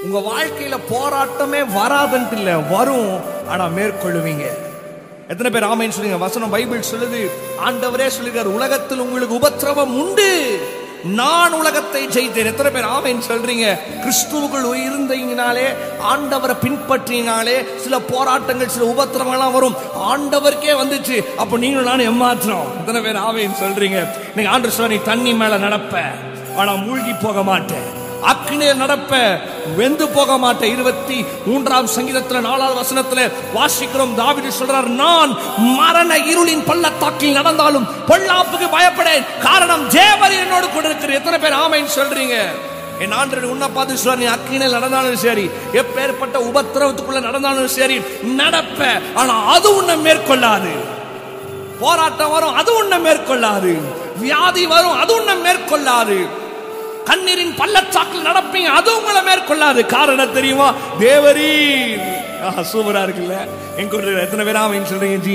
உங்க வாழ்க்கையில போராட்டமே வராதுன்ட்டு இல்ல வரும் ஆனா மேற்கொள்ளுவீங்க எத்தனை பேர் ஆமைன்னு சொல்லுங்க வசனம் பைபிள் சொல்லுது ஆண்டவரே சொல்லுகிறார் உலகத்தில் உங்களுக்கு உபத்திரவம் உண்டு நான் உலகத்தை ஜெயித்தேன் எத்தனை பேர் ஆமைன்னு சொல்றீங்க கிறிஸ்துவுக்குள் இருந்தீங்கனாலே ஆண்டவரை பின்பற்றினாலே சில போராட்டங்கள் சில உபத்திரவங்கள்லாம் வரும் ஆண்டவருக்கே வந்துச்சு அப்ப நீங்களும் நானும் ஏமாத்துறோம் எத்தனை பேர் ஆமைன்னு சொல்றீங்க நீங்க ஆண்டு சொல்ல நீ தண்ணி மேல நடப்ப ஆனா மூழ்கி போக மாட்டேன் அக்னிய நடப்ப வெந்து போக மாட்டேன் இருபத்தி மூன்றாம் சங்கீதத்துல நாலாவது வசனத்துல வாசிக்கிறோம் தாவிது சொல்றார் நான் மரண இருளின் பள்ளத்தாக்கில் நடந்தாலும் பொல்லாப்புக்கு பயப்படேன் காரணம் தேவர் என்னோடு கூட இருக்கிற எத்தனை பேர் ஆமைன்னு சொல்றீங்க என் ஆண்டு உன்னை பார்த்து சொல்ற நீ அக்கினில் நடந்தாலும் சரி எப்பேற்பட்ட உபத்திரவத்துக்குள்ள நடந்தாலும் சரி நடப்ப ஆனா அது உன்னை மேற்கொள்ளாது போராட்டம் வரும் அது உன்னை மேற்கொள்ளாது வியாதி வரும் அது உன்னை மேற்கொள்ளாது கண்ணீரின் பள்ளச்சாக்கில் நடப்பீங்க அது உங்களை மேற்கொள்ளாது காரணம் தெரியுமா தேவரீ சூப்பரா இருக்குல்ல எங்க எத்தனை பேரா சொல்றீங்க ஜி